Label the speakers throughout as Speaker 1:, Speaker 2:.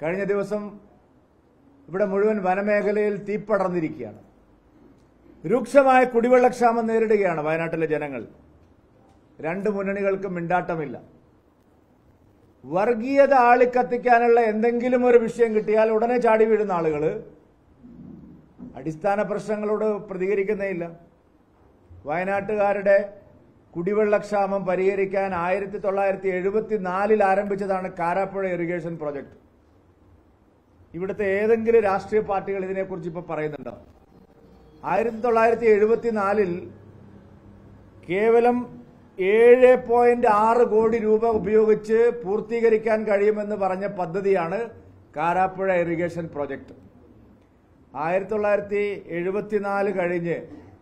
Speaker 1: കഴിഞ്ഞ ദിവസം ഇവിടെ മുഴുവൻ വനമേഖലയിൽ തീപ്പടർന്നിരിക്കുകയാണ് രൂക്ഷമായ കുടിവെള്ളക്ഷാമം നേരിടുകയാണ് വയനാട്ടിലെ ജനങ്ങൾ രണ്ട് മുന്നണികൾക്കും മിണ്ടാട്ടമില്ല വർഗീയത ആളിക്കത്തിക്കാനുള്ള എന്തെങ്കിലും ഒരു വിഷയം കിട്ടിയാൽ ഉടനെ ചാടി വീഴുന്ന ആളുകൾ അടിസ്ഥാന പ്രശ്നങ്ങളോട് പ്രതികരിക്കുന്നേയില്ല വയനാട്ടുകാരുടെ കുടിവെള്ളക്ഷാമം പരിഹരിക്കാൻ ആയിരത്തി തൊള്ളായിരത്തി എഴുപത്തി നാലിൽ ആരംഭിച്ചതാണ് കാരാപ്പുഴ ഇറിഗേഷൻ പ്രോജക്ട് ഇവിടുത്തെ ഏതെങ്കിലും രാഷ്ട്രീയ പാർട്ടികൾ ഇതിനെക്കുറിച്ച് ഇപ്പോൾ പറയുന്നുണ്ടോ ആയിരത്തി തൊള്ളായിരത്തി എഴുപത്തിനാലിൽ കേവലം ഏഴ് പോയിന്റ് ആറ് കോടി രൂപ ഉപയോഗിച്ച് പൂർത്തീകരിക്കാൻ കഴിയുമെന്ന് പറഞ്ഞ പദ്ധതിയാണ് കാരാപ്പുഴ ഇറിഗേഷൻ പ്രോജക്ട് ആയിരത്തി തൊള്ളായിരത്തി എഴുപത്തിനാല് കഴിഞ്ഞ്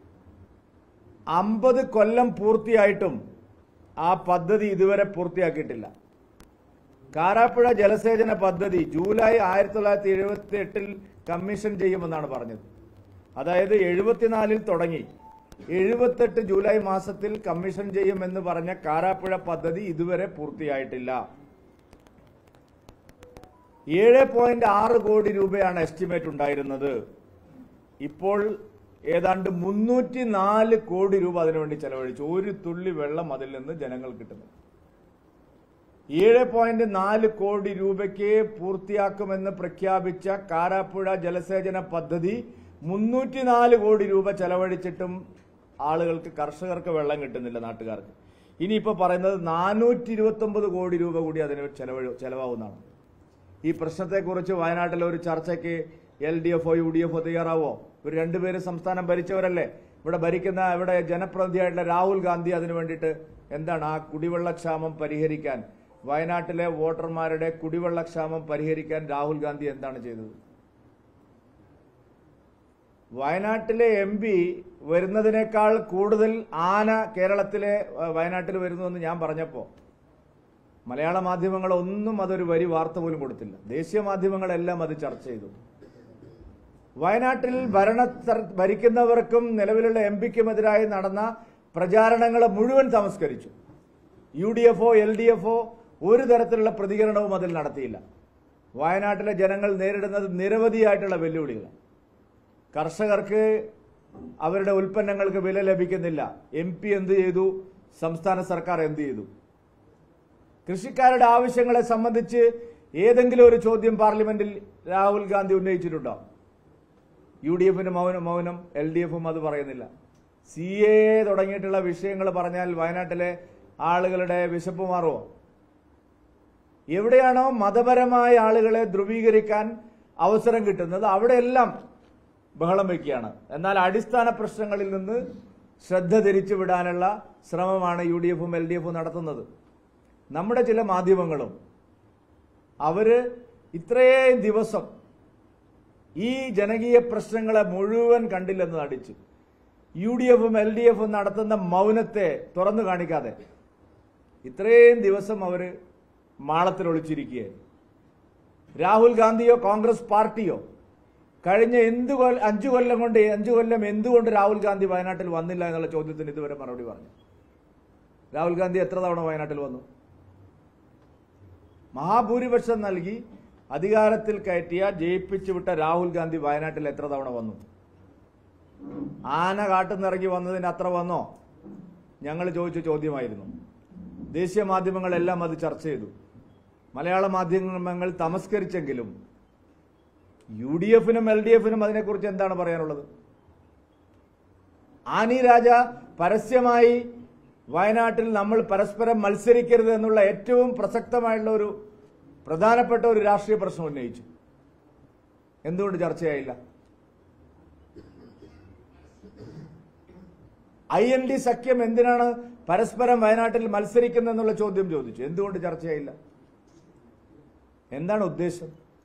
Speaker 1: അമ്പത് കൊല്ലം പൂർത്തിയായിട്ടും ആ പദ്ധതി ഇതുവരെ പൂർത്തിയാക്കിയിട്ടില്ല കാരാപ്പുഴ ജലസേചന പദ്ധതി ജൂലൈ ആയിരത്തി തൊള്ളായിരത്തി എഴുപത്തി എട്ടിൽ കമ്മീഷൻ ചെയ്യുമെന്നാണ് പറഞ്ഞത് അതായത് എഴുപത്തിനാലിൽ തുടങ്ങി എഴുപത്തെട്ട് ജൂലൈ മാസത്തിൽ കമ്മീഷൻ ചെയ്യുമെന്ന് പറഞ്ഞ കാരാപ്പുഴ പദ്ധതി ഇതുവരെ പൂർത്തിയായിട്ടില്ല ഏഴ് പോയിന്റ് ആറ് കോടി രൂപയാണ് എസ്റ്റിമേറ്റ് ഉണ്ടായിരുന്നത് ഇപ്പോൾ ഏതാണ്ട് മുന്നൂറ്റി നാല് കോടി രൂപ അതിനുവേണ്ടി ചെലവഴിച്ചു ഒരു തുള്ളി വെള്ളം അതിൽ നിന്ന് ജനങ്ങൾ കിട്ടുന്നു ഏഴ് പോയിന്റ് നാല് കോടി രൂപയ്ക്ക് പൂർത്തിയാക്കുമെന്ന് പ്രഖ്യാപിച്ച കാരാപ്പുഴ ജലസേചന പദ്ധതി മുന്നൂറ്റിനാല് കോടി രൂപ ചെലവഴിച്ചിട്ടും ആളുകൾക്ക് കർഷകർക്ക് വെള്ളം കിട്ടുന്നില്ല നാട്ടുകാർക്ക് ഇനിയിപ്പോൾ പറയുന്നത് നാനൂറ്റി ഇരുപത്തൊമ്പത് കോടി രൂപ കൂടി അതിന് ചെലവഴി ചെലവാകുന്നതാണ് ഈ പ്രശ്നത്തെക്കുറിച്ച് വയനാട്ടിലെ ഒരു ചർച്ചയ്ക്ക് എൽ ഡി എഫോ യു ഡി എഫോ തയ്യാറാവോ ഇവർ രണ്ടുപേരും സംസ്ഥാനം ഭരിച്ചവരല്ലേ ഇവിടെ ഭരിക്കുന്ന ഇവിടെ ജനപ്രതിനിധിയായിട്ടുള്ള രാഹുൽ ഗാന്ധി അതിനു വേണ്ടിയിട്ട് എന്താണ് ആ കുടിവെള്ളക്ഷാമം പരിഹരിക്കാൻ വയനാട്ടിലെ വോട്ടർമാരുടെ കുടിവെള്ളക്ഷാമം പരിഹരിക്കാൻ രാഹുൽ ഗാന്ധി എന്താണ് ചെയ്തത് വയനാട്ടിലെ എം പി വരുന്നതിനേക്കാൾ കൂടുതൽ ആന കേരളത്തിലെ അഹ്, വയനാട്ടിൽ വരുന്നുവെന്ന് ഞാൻ പറഞ്ഞപ്പോൾ മലയാള മാധ്യമങ്ങൾ ഒന്നും അതൊരു വരി വാർത്ത പോലും കൊടുത്തില്ല ദേശീയ മാധ്യമങ്ങളെല്ലാം അത് ചർച്ച ചെയ്തു വയനാട്ടിൽ ഭരണ സർ- ഭരിക്കുന്നവർക്കും നിലവിലുള്ള എം പിക്കുമെതിരായി നടന്ന പ്രചാരണങ്ങളെ മുഴുവൻ തമസ്കരിച്ചു യു ഡി എഫോ എൽ ഡി എഫോ ഒരു തരത്തിലുള്ള പ്രതികരണവും അതിൽ നടത്തിയില്ല വയനാട്ടിലെ ജനങ്ങൾ നേരിടുന്നത് നിരവധിയായിട്ടുള്ള വെല്ലുവിളികൾ കർഷകർക്ക് അവരുടെ ഉൽപ്പന്നങ്ങൾക്ക് വില ലഭിക്കുന്നില്ല എം പി എന്ത് ചെയ്തു സംസ്ഥാന സർക്കാർ എന്ത് ചെയ്തു കൃഷിക്കാരുടെ ആവശ്യങ്ങളെ സംബന്ധിച്ച് ഏതെങ്കിലും ഒരു ചോദ്യം പാർലമെന്റിൽ രാഹുൽ ഗാന്ധി ഉന്നയിച്ചിട്ടുണ്ടോ യു ഡി എഫിന് മൗനം മൗനം എൽ ഡി എഫും അത് പറയുന്നില്ല സി എ തുടങ്ങിയിട്ടുള്ള വിഷയങ്ങൾ പറഞ്ഞാൽ വയനാട്ടിലെ ആളുകളുടെ വിശപ്പ് മാറുമോ എവിടെയാണോ മതപരമായ ആളുകളെ ധ്രുവീകരിക്കാൻ അവസരം കിട്ടുന്നത് അവിടെയെല്ലാം ബഹളം വയ്ക്കുകയാണ് എന്നാൽ അടിസ്ഥാന പ്രശ്നങ്ങളിൽ നിന്ന് ശ്രദ്ധ തിരിച്ചു വിടാനുള്ള ശ്രമമാണ് യു ഡി എഫും എൽ ഡി എഫും നടത്തുന്നത് നമ്മുടെ ചില മാധ്യമങ്ങളും അവര് ഇത്രയും ദിവസം ഈ ജനകീയ പ്രശ്നങ്ങളെ മുഴുവൻ കണ്ടില്ലെന്ന് നടിച്ചു യു ഡി എഫും എൽ ഡി എഫും നടത്തുന്ന മൗനത്തെ തുറന്നു കാണിക്കാതെ ഇത്രയും ദിവസം അവര് മാളത്തിൽ ഒളിച്ചിരിക്കുകയായിരുന്നു രാഹുൽ ഗാന്ധിയോ കോൺഗ്രസ് പാർട്ടിയോ കഴിഞ്ഞ എന്ത് കൊല്ല അഞ്ചു കൊല്ലം കൊണ്ട് അഞ്ചു കൊല്ലം എന്തുകൊണ്ട് രാഹുൽ ഗാന്ധി വയനാട്ടിൽ വന്നില്ല എന്നുള്ള ചോദ്യത്തിന് ഇതുവരെ മറുപടി പറഞ്ഞു രാഹുൽ ഗാന്ധി എത്ര തവണ വയനാട്ടിൽ വന്നു മഹാഭൂരിപക്ഷം നൽകി അധികാരത്തിൽ കയറ്റിയ ജയിപ്പിച്ചു വിട്ട രാഹുൽ ഗാന്ധി വയനാട്ടിൽ എത്ര തവണ വന്നു ആന കാട്ടുന്നിറങ്ങി വന്നതിന് അത്ര വന്നോ ഞങ്ങൾ ചോദിച്ച ചോദ്യമായിരുന്നു ദേശീയ മാധ്യമങ്ങളെല്ലാം അത് ചർച്ച ചെയ്തു മലയാള മാധ്യമങ്ങൾ തമസ്കരിച്ചെങ്കിലും യു ഡി എഫിനും എൽ ഡി എഫിനും അതിനെക്കുറിച്ച് എന്താണ് പറയാനുള്ളത് ആനി രാജ പരസ്യമായി വയനാട്ടിൽ നമ്മൾ പരസ്പരം മത്സരിക്കരുത് എന്നുള്ള ഏറ്റവും പ്രസക്തമായിട്ടുള്ള ഒരു പ്രധാനപ്പെട്ട ഒരു രാഷ്ട്രീയ പ്രശ്നം ഉന്നയിച്ചു എന്തുകൊണ്ട് ചർച്ചയായില്ല ഐ എൻ ഡി സഖ്യം എന്തിനാണ് പരസ്പരം വയനാട്ടിൽ മത്സരിക്കുന്നതെന്നുള്ള ചോദ്യം ചോദിച്ചു എന്തുകൊണ്ട് ചർച്ചയായില്ല എന്താണ് ഉദ്ദേശം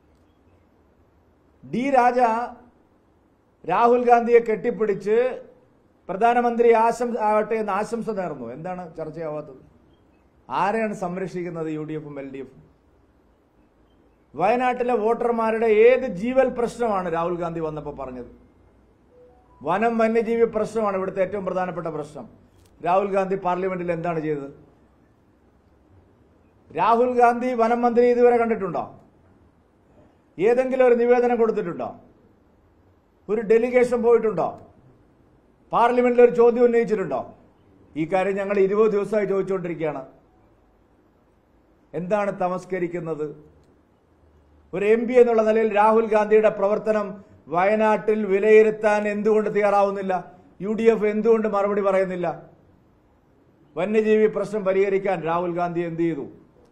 Speaker 1: ഡി രാജ രാഹുൽ ഗാന്ധിയെ കെട്ടിപ്പിടിച്ച് പ്രധാനമന്ത്രി ആശംസ ആവട്ടെ എന്ന് ആശംസ നേർന്നു എന്താണ് ചർച്ചയാവാത്തത് ആരെയാണ് സംരക്ഷിക്കുന്നത് യു ഡി എഫും എൽ ഡി എഫും വയനാട്ടിലെ വോട്ടർമാരുടെ ഏത് ജീവൽ പ്രശ്നമാണ് രാഹുൽ ഗാന്ധി വന്നപ്പോൾ പറഞ്ഞത് വനം വന്യജീവി പ്രശ്നമാണ് ഇവിടുത്തെ ഏറ്റവും പ്രധാനപ്പെട്ട പ്രശ്നം രാഹുൽ ഗാന്ധി പാർലമെന്റിൽ എന്താണ് ചെയ്തത് രാഹുൽ ഗാന്ധി വനം മന്ത്രി ഇതുവരെ കണ്ടിട്ടുണ്ടോ ഏതെങ്കിലും ഒരു നിവേദനം കൊടുത്തിട്ടുണ്ടോ ഒരു ഡെലിഗേഷൻ പോയിട്ടുണ്ടോ പാർലമെന്റിൽ ഒരു ചോദ്യം ഉന്നയിച്ചിട്ടുണ്ടോ ഈ കാര്യം ഞങ്ങൾ ഇരുപത് ദിവസമായി ചോദിച്ചുകൊണ്ടിരിക്കുകയാണ് എന്താണ് തമസ്കരിക്കുന്നത് ഒരു എം പി എന്നുള്ള നിലയിൽ രാഹുൽ ഗാന്ധിയുടെ പ്രവർത്തനം വയനാട്ടിൽ വിലയിരുത്താൻ എന്തുകൊണ്ട് തയ്യാറാവുന്നില്ല യു ഡി എഫ് എന്തുകൊണ്ട് മറുപടി പറയുന്നില്ല വന്യജീവി പ്രശ്നം പരിഹരിക്കാൻ രാഹുൽ ഗാന്ധി എന്ത് ചെയ്തു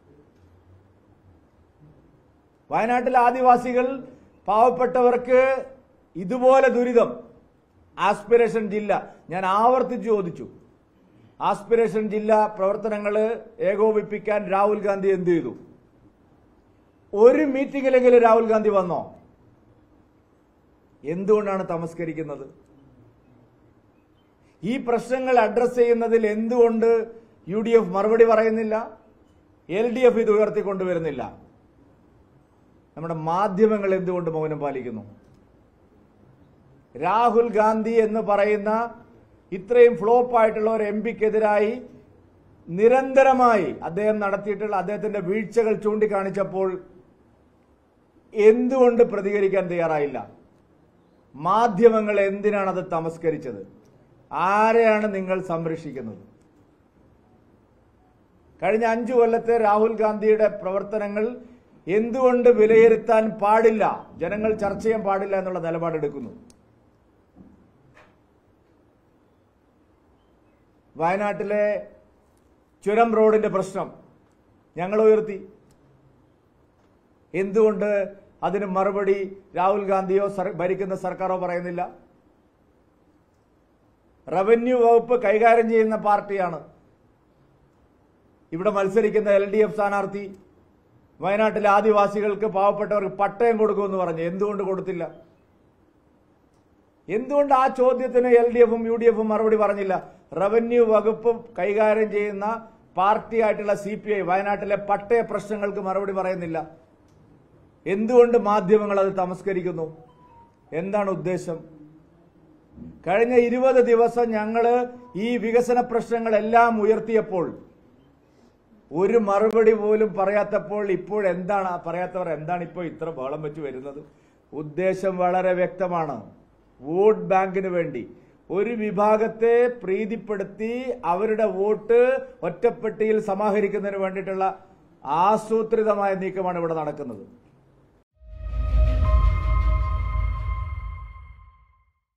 Speaker 1: വയനാട്ടിലെ ആദിവാസികൾ പാവപ്പെട്ടവർക്ക് ഇതുപോലെ ദുരിതം ആസ്പിരേഷൻ ജില്ല ഞാൻ ആവർത്തിച്ച് ചോദിച്ചു ആസ്പിരേഷൻ ജില്ല പ്രവർത്തനങ്ങൾ ഏകോപിപ്പിക്കാൻ രാഹുൽ ഗാന്ധി എന്ത് ചെയ്തു ഒരു മീറ്റിംഗിലെങ്കിലും രാഹുൽ ഗാന്ധി വന്നോ എന്തുകൊണ്ടാണ് തമസ്കരിക്കുന്നത് ഈ പ്രശ്നങ്ങൾ അഡ്രസ് ചെയ്യുന്നതിൽ എന്തുകൊണ്ട് യു ഡി എഫ് മറുപടി പറയുന്നില്ല എൽ ഡി എഫ് ഇത് ഉയർത്തിക്കൊണ്ടുവരുന്നില്ല നമ്മുടെ മാധ്യമങ്ങൾ എന്തുകൊണ്ട് മൗനം പാലിക്കുന്നു രാഹുൽ ഗാന്ധി എന്ന് പറയുന്ന ഇത്രയും ഫ്ലോപ്പ് ആയിട്ടുള്ള ഒരു എം പിക്കെതിരായി നിരന്തരമായി അദ്ദേഹം നടത്തിയിട്ടുള്ള അദ്ദേഹത്തിന്റെ വീഴ്ചകൾ ചൂണ്ടിക്കാണിച്ചപ്പോൾ എന്തുകൊണ്ട് പ്രതികരിക്കാൻ തയ്യാറായില്ല മാധ്യമങ്ങൾ എന്തിനാണ് അത് തമസ്കരിച്ചത് ആരെയാണ് നിങ്ങൾ സംരക്ഷിക്കുന്നത് കഴിഞ്ഞ അഞ്ചു കൊല്ലത്തെ രാഹുൽ ഗാന്ധിയുടെ പ്രവർത്തനങ്ങൾ എന്തുകൊണ്ട് വിലയിരുത്താൻ പാടില്ല ജനങ്ങൾ ചർച്ച ചെയ്യാൻ പാടില്ല എന്നുള്ള നിലപാടെടുക്കുന്നു വയനാട്ടിലെ ചുരം റോഡിന്റെ പ്രശ്നം ഞങ്ങൾ ഉയർത്തി എന്തുകൊണ്ട് അതിന് മറുപടി രാഹുൽ ഗാന്ധിയോ സർ- ഭരിക്കുന്ന സർക്കാരോ പറയുന്നില്ല റവന്യൂ വകുപ്പ് കൈകാര്യം ചെയ്യുന്ന പാർട്ടിയാണ് ഇവിടെ മത്സരിക്കുന്ന എൽ ഡി എഫ് സ്ഥാനാർത്ഥി വയനാട്ടിലെ ആദിവാസികൾക്ക് പാവപ്പെട്ടവർക്ക് പട്ടയം കൊടുക്കുമെന്ന് പറഞ്ഞു എന്തുകൊണ്ട് കൊടുത്തില്ല എന്തുകൊണ്ട് ആ ചോദ്യത്തിന് എൽ ഡി എഫും യു ഡി എഫും മറുപടി പറഞ്ഞില്ല റവന്യൂ വകുപ്പ് കൈകാര്യം ചെയ്യുന്ന പാർട്ടിയായിട്ടുള്ള സി പി ഐ വയനാട്ടിലെ പട്ടയ പ്രശ്നങ്ങൾക്ക് മറുപടി പറയുന്നില്ല എന്തുകൊണ്ട് മാധ്യമങ്ങൾ അത് തമസ്കരിക്കുന്നു എന്താണ് ഉദ്ദേശം കഴിഞ്ഞ ഇരുപത് ദിവസം ഞങ്ങൾ ഈ വികസന പ്രശ്നങ്ങളെല്ലാം ഉയർത്തിയപ്പോൾ ഒരു മറുപടി പോലും പറയാത്തപ്പോൾ ഇപ്പോൾ എന്താണ് ആ പറയാത്തവർ എന്താണ് ഇപ്പോൾ ഇത്ര ബഹളം വെച്ച് വരുന്നത് ഉദ്ദേശം വളരെ വ്യക്തമാണ് വോട്ട് ബാങ്കിന് വേണ്ടി ഒരു വിഭാഗത്തെ പ്രീതിപ്പെടുത്തി അവരുടെ വോട്ട് ഒറ്റപ്പെട്ടിയിൽ സമാഹരിക്കുന്നതിന് വേണ്ടിയിട്ടുള്ള ആസൂത്രിതമായ നീക്കമാണ് ഇവിടെ നടക്കുന്നത്